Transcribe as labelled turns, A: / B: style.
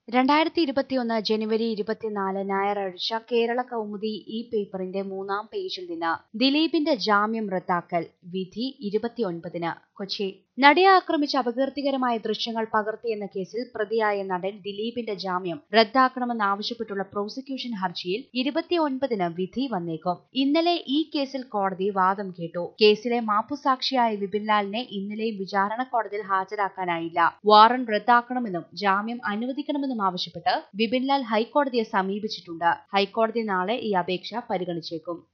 A: രണ്ടായിരത്തി ഇരുപത്തിയൊന്ന് ജനുവരി ഇരുപത്തിനാല് ഞായറാഴ്ച കേരള കൗമുദി ഈ പേപ്പറിന്റെ മൂന്നാം പേജിൽ നിന്ന് ദിലീപിന്റെ ജാമ്യം റദ്ദാക്കൽ വിധി ഇരുപത്തിയൊൻപതിന് കൊച്ചി നടിയെ ആക്രമിച്ച് അപകീർത്തികരമായ ദൃശ്യങ്ങൾ പകർത്തിയെന്ന കേസിൽ പ്രതിയായ നടൻ ദിലീപിന്റെ ജാമ്യം റദ്ദാക്കണമെന്നാവശ്യപ്പെട്ടുള്ള പ്രോസിക്യൂഷൻ ഹർജിയിൽ ഇരുപത്തിയൊൻപതിന് വിധി വന്നേക്കും ഇന്നലെ ഈ കേസിൽ കോടതി വാദം കേട്ടു കേസിലെ മാപ്പുസാക്ഷിയായ വിപിൻലാലിനെ ഇന്നലെയും വിചാരണ കോടതിയിൽ ഹാജരാക്കാനായില്ല വാറന്റ് റദ്ദാക്കണമെന്നും ജാമ്യം അനുവദിക്കണമെന്നും ആവശ്യപ്പെട്ട് വിപിൻലാൽ ഹൈക്കോടതിയെ സമീപിച്ചിട്ടുണ്ട് ഹൈക്കോടതി നാളെ ഈ അപേക്ഷ പരിഗണിച്ചേക്കും